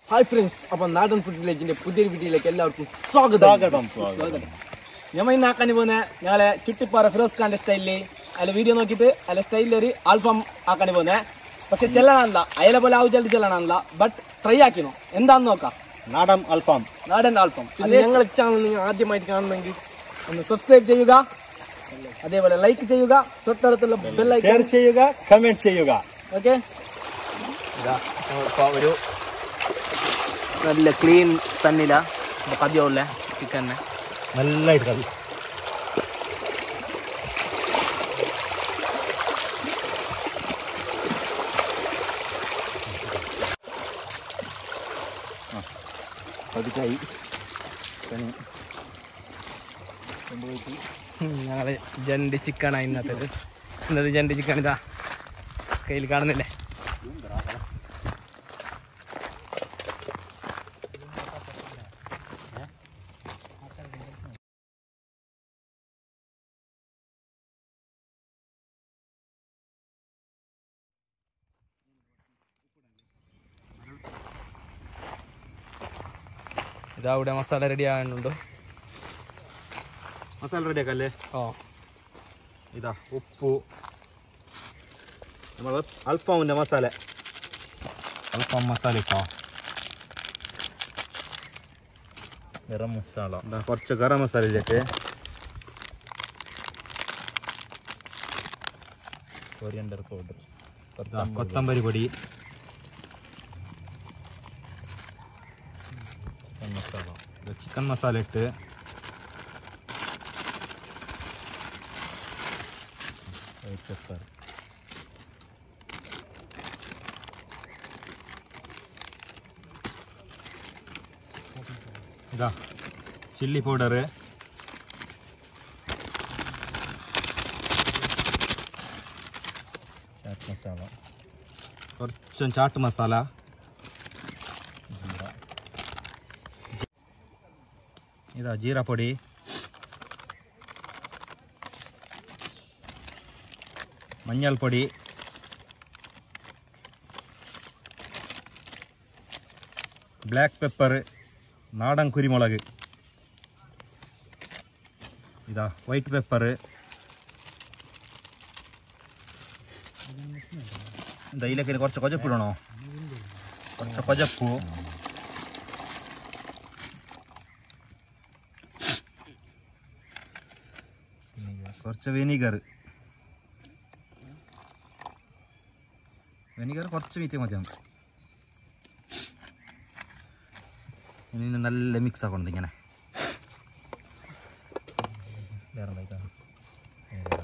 Hi friends അപ്പൊ നാടൻ food വില്ലേജിന്റെ പുതിയൊരു വീഡിയോയിലേക്ക് എല്ലാവർക്കും സ്വാഗതം സ്വാഗതം, സ്വാഗതം. ഞമ്മ ഇന്ന് ആക്കാൻ പോകുന്ന ഞങ്ങളെ ചുട്ടിപ്പാറ ഫിറോസ് ഖാന്റെ സ്റ്റൈലില് അതിലെ വീഡിയോ നോക്കിയിട്ട് അതിലെ സ്റ്റൈലിൽ ഒരു ആൽഫാം ആക്കാൻ പോകുന്നത് പക്ഷെ ചെല്ലണല്ല അയല പോലെ ആവും ജൽദി ചെല്ലണല്ല ബട്ട് ട്രൈ ആക്കിനോ എന്താന്ന് നോക്കാം നാടൻ അൽഫാം നാടൻ ആൽഫാം പിന്നെ ഞങ്ങളുടെ ചാനൽ നിങ്ങൾ ആദ്യമായിട്ട് കാണുന്നെങ്കിൽ ഒന്ന് സബ്സ്ക്രൈബ് ചെയ്യുക അതേപോലെ ലൈക്ക് ചെയ്യുക തൊട്ടടുത്തുള്ള ബെല്ലൈക്കൺ ഷെയർ ചെയ്യുക കമന്റ് ചെയ്യുക ഓക്കെ ഇതാ നമ്മളിപ്പോ ഒരു നല്ല ക്ലീൻ തന്നില്ല കദ്യമുള്ള ചിക്കനെ നല്ലായിട്ട് കറി പതുക്കായി ഞങ്ങള് ജണ്ടി ചിക്കനാണ് ഇന്നത്തേത് ഇന്നത്തെ ജണ്ടി ചിക്കൻ ഇതാ കയ്യിൽ കാണുന്നില്ലേ ഇതാ ഇവിടെ മസാല റെഡി ആകുന്നുണ്ട് മസാല റെഡിയാക്കല്ലേ ഓ ഇതാ ഉപ്പു നമ്മൾ അൽഫാമിന്റെ മസാല അൽഫാം മസാല ഇട്ടോ ഗരം മസാല ഇതാ കുറച്ച് ഗരം മസാല ഇതിലേക്ക് കൊറിയണ്ടർ പൗഡർ കൊത്തമ്പരി പൊടി ചിക്കൻ മസാല ഇത് ചിക്കൻ മസാല ഇട്ട് വൈറ്റ് പെപ്പർ ഇതാ ചില്ലി പൗഡർ ചാറ്റ് മസാല കുറച്ചും ചാട്ട് മസാല ഇതാ ജീരപ്പൊടി മഞ്ഞൾപ്പൊടി ബ്ലാക്ക് പെപ്പർ നാടൻ കുരുമുളക് ഇതാ വൈറ്റ് പെപ്പർ ഇതാ ഇതിലേക്ക് കുറച്ച് കൊജപ്പിടണോ കുറച്ച് കൊജപ്പു കുറച്ച് വിനീഗർ വിനീഗർ കുറച്ച് വീട്ടിൽ മതി നമുക്ക് ഇനി നല്ല മിക്സ് ആക്കണം ഇങ്ങനെ വേറെ എന്താ ഇതാ? ഏതാ?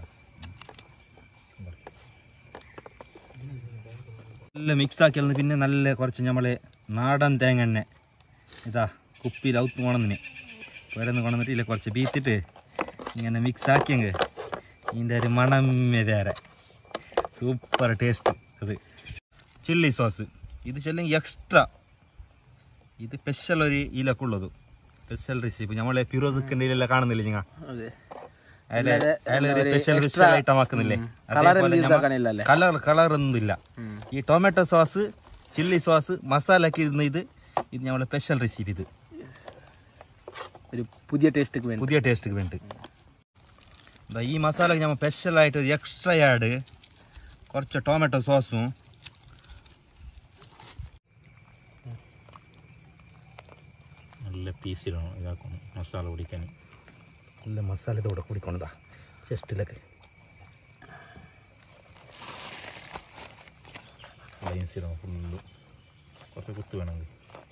നല്ല മിക്സ് ആക്കിയാൽ പിന്നെ നല്ല കുറച്ച് നമ്മളെ നാടൻ തേങ്ങ എണ്ണ ഇതാ കുപ്പിയിൽ ഔത്ത് കൊണന്നിന് വേറെ കൊണ്ടുവന്നിട്ട് ഇല്ല കുറച്ച് ബീത്തിട്ട് ഇങ്ങനെ മിക്സ് ആക്കിയെങ്കിൽ ഇതിൻ്റെ ഒരു മണമേ വേറെ സൂപ്പർ ടേസ്റ്റ് അത് ചില്ലി സോസ് ഇത് ചെല്ലെങ്കിൽ എക്സ്ട്രാ ഇത് സ്പെഷ്യൽ ഒരു ഇലക്കുള്ളത് സ്പെഷ്യൽ റെസിപ്പി നമ്മളെ ഫിറോസിക്കിൻ്റെ ഇതിലെല്ലാം കാണുന്നില്ലേ നിങ്ങൾ അതെ സ്പെഷ്യൽ സ്പെഷ്യൽ ഐറ്റം ആക്കുന്നില്ലേ കളർ കളർ ഒന്നും ഇല്ല ഈ tomato sauce chilli sauce masala ഒക്കെ ഇടുന്ന ഇത് ഇത് നമ്മളെ സ്പെഷ്യൽ റെസിപ്പി ഇത് ഒരു പുതിയ ടേസ്റ്റ് വേണ്ടി പുതിയ ടേസ്റ്റ് വേണ്ടി ദാ ഈ മസാല നമ്മൾ സ്പെഷ്യൽ ആയിട്ട് ഒരു എക്സ്ട്രാ ആഡ് കുറച്ച് ടൊമാറ്റോ സോസും നല്ല പീസിലാണ് ഇതാക്കണം മസാല കുടിക്കാൻ നല്ല മസാല ഇതോടെ കുടിക്കണതാ ചെസ്റ്റിലൊക്കെ ലൈൻസിലാണ് ഫുള്ള് കുറച്ച് കുത്ത് വേണമെങ്കിൽ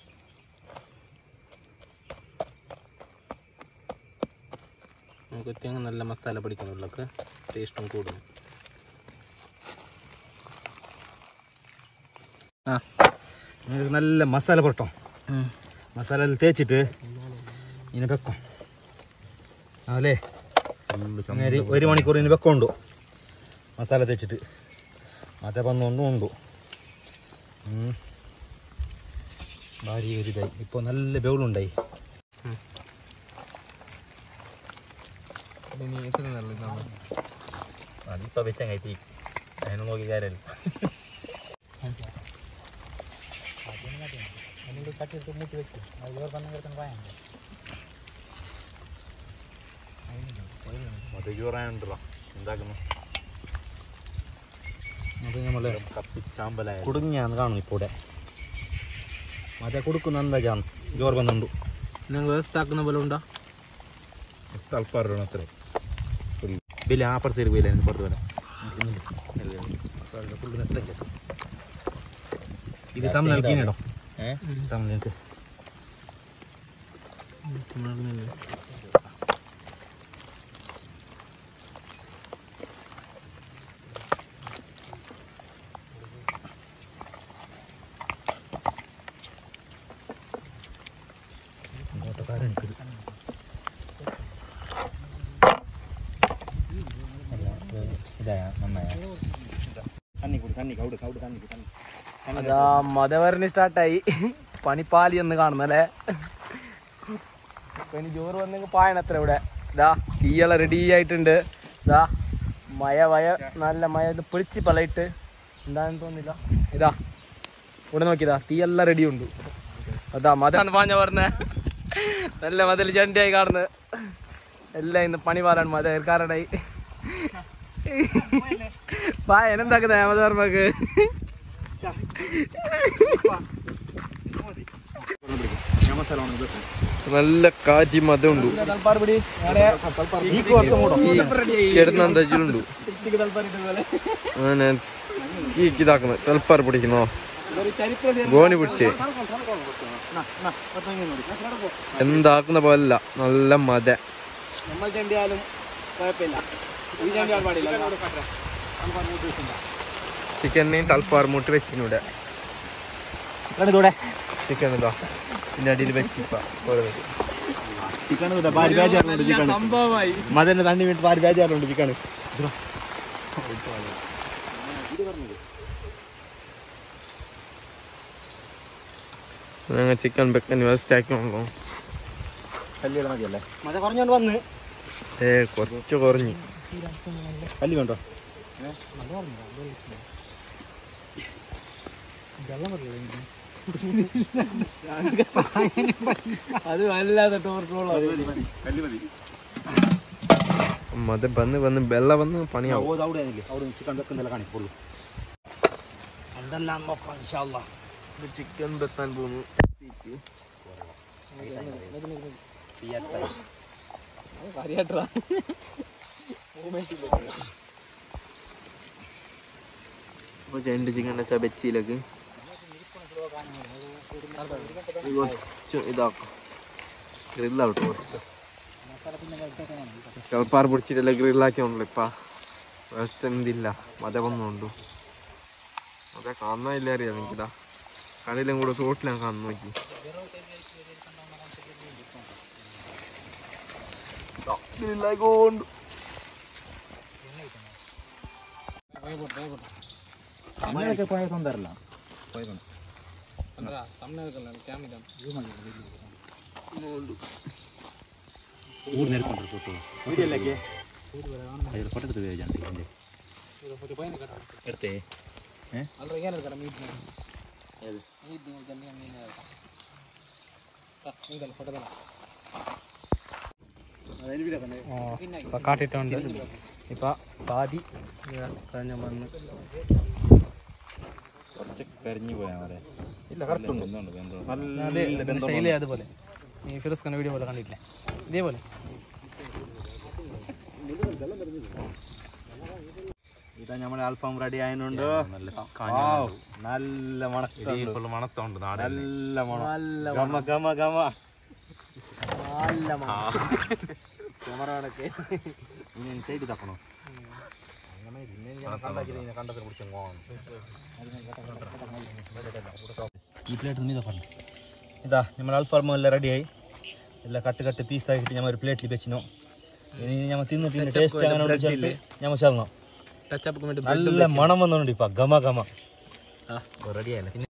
നമുക്ക് തേങ്ങ നല്ല മസാല പിടിക്കുന്നുള്ളക്ക് ടേസ്റ്റും കൂടും ആ നമുക്ക് നല്ല മസാല പുരട്ടോ മസാല തേച്ചിട്ട് ഇനി വെക്കാം അല്ലേ അങ്ങനെ ഒരു മണിക്കൂർ ഇനി വെക്കമുണ്ടു മസാല തേച്ചിട്ട് മറ്റേ പന്നൊന്നും ഉണ്ടു ഉം. ഭാര്യ ഒരു ഇതായി ഇപ്പോൾ നല്ല ബെവുളുണ്ടായി ഇനി എത്ര നല്ലതാണ് അതിപ്പോൾ വെച്ചങ്ങായി അതിന് നോക്കി കാര്യമില്ല മതയ്ക്ക് പറയാനുണ്ടല്ലോ എന്താക്കുന്നു അത് നമ്മള് കപ്പിച്ചാമ്പലായ കുടുങ്ങിയാന്ന് കാണുന്നു ഇപ്പോൾ മറ്റേ കൊടുക്കുന്ന എന്താക്കാന്ന് ജോർ വന്നുണ്ട് നിങ്ങൾ വ്യവസ്ഥ ആക്കുന്ന പോലെ ഉണ്ടോ അല്പാറണം അത്ര വലിയ ആപ്പുറത്തേക്ക് പോയില്ല എനിക്ക് പുറത്ത് വരാം ഇത് തമിഴ്നാട് തമിഴ്നാട് കണ്ണി കൂടി കണ്ണി കൗട് കൗട് കണ്ണി കണ്ണി അതാ മതവരന് സ്റ്റാർട്ടായി പണിപ്പാലി എന്ന് കാണുന്നല്ലേ അപ്പൊ ഇനി ജോറ് വന്നെങ്കിൽ പായണത്ര ഇവിടെ ഇതാ തീയള റെഡി ആയിട്ടുണ്ട് ഇതാ മയ വയ നല്ല മയ ഇത് പിടിച്ച് പലയിട്ട് എന്താണെന്ന് തോന്നില്ല ഇതാ ഇവിടെ നോക്കിയതാ തീയെല്ലാം റെഡി ഉണ്ട് അതാ മതാണ് പാഞ്ഞ പറഞ്ഞ നല്ല മതിൽ ചണ്ടിയായി കാണുന്നത് എല്ലാം ഇന്ന് പണി പാലാണ് മത ഏർക്കാരടായി പായ എന്താക്കുന്ന മതവർമ്മക്ക് നല്ല കാറ്റി മതമുണ്ട് കിടന്നുണ്ട് അങ്ങനെ ചീക്കിതാക്കുന്നത് തൽപ്പാർ പിടിക്കുന്നോ ഗോണി പിടിച്ച് എന്താക്കുന്ന പോലല്ല നല്ല മത നമ്മൾ ചെണ്ടിയാലും കുഴപ്പമില്ല ഈ ചെണ്ടിയാൽ പാടില്ല ചിക്കനെയും തൽപ്പാർ മുട്ട് വെച്ചിനൂടെ കണ്ടൂടെ ചിക്കൻ ഇതാ പിന്നെ അടിയിൽ വെച്ചിപ്പ ചിക്കൻ ഭാരി ബേജാറുണ്ട് ചിക്കൻ സംഭവമായി മതന്റെ തണ്ണി വീട്ട് ഭാരി ബേജാറുണ്ട് ചിക്കൻ ഞങ്ങൾ ചിക്കൻ വെക്കാൻ വ്യവസ്ഥ ആക്കിയുള്ളൂ കല്ലിയുടെ മതിയല്ലേ മത കുറഞ്ഞോണ്ട് വന്ന് ഏ കുറച്ച് കുറഞ്ഞു കല്ലി വേണ്ടോ അത് വല്ലാതെ ടോർട്ടുള്ള കല്ലി മതി മത വന്ന് വന്ന് വെള്ള വന്ന് പണിയാവും ഓ അവിടെ ആണെങ്കിൽ അവിടെ ചിക്കൻ വെക്കുന്നില്ല കാണിക്കുള്ളൂ എന്തെല്ലാം നോക്കാം ഇൻഷാല്ലാ ചിക്കൻ വെക്കാൻ പോകുന്നു കാര്യാട്ടാ രണ്ട് ചിക്കൻ വെച്ചിലേക്ക് കുറച്ച് ഇതാക്കാം ഗ്രില്ലാവട്ടെ കുറച്ച് കളപ്പാർ പിടിച്ചിട്ടല്ല ഗ്രില്ലാക്കിയോണ്ടല്ലോ ഇപ്പ വ്യവസ്ഥ എന്തില്ല മത വന്നുണ്ടു അതെ കാണാനില്ല അറിയാം എനിക്കിതാ കടയിലും കൂടെ തോട്ടിലാണ് കാണുന്നു നോക്കി ഗ്രില്ലായിക്കോണ്ട് നമ്മളൊക്കെ പോയ തൊന്തരല്ല ಊರ್ ನೆರ್ಕೊಂಡ್ರು ಫೋಟೋ ಇದೆಲ್ಲಕ್ಕೆ ಐದು ಫೋಟೋ ತೆಗೆದು ಜಂಟಿ ಹಿಂದೆ ಇರ್ತೆ കാട്ടിട്ടുണ്ട് ഇപ്പൊ പാതി കഴിഞ്ഞ വന്ന് കുറച്ച് കരിഞ്ഞു പോയാ അവിടെ ഇല്ല കറക്റ്റ് ഉണ്ട് ശൈലി അതുപോലെ ഈ ഫിറോസ് ഖാൻ വീഡിയോ പോലെ കണ്ടിട്ടില്ലേ ഇതേപോലെ ഇതാ നമ്മളെ അൽഫാം റെഡി ആയതുകൊണ്ട് നല്ല മണക്കുണ്ട് മണത്തുണ്ട് നല്ല മണം നല്ല ഗമ ഗമ ഗമ നല്ല ക്യാമറകളൊക്കെ ഇനി സൈഡ് തക്കണോ ഈ പ്ലേറ്റ് നീ തക്കണം ഇതാ നമ്മൾ അൽഫാം എല്ലാം റെഡിയായി എല്ലാം കട്ട് കട്ട് പീസ് ആക്കിയിട്ട് നമ്മൾ ഒരു പ്ലേറ്റിൽ വെച്ചിനോ ഇനി നമ്മൾ തിന്നിട്ട് ടേസ്റ്റ് അങ്ങനെ ചേർത്ത് നമ്മൾ ചേർന്നോ ടച്ചപ്പ് വേണ്ടി നല്ല മണം വന്നോണ്ട് ഇപ്പൊ ഗമ ഗമ റെഡിയായില്ല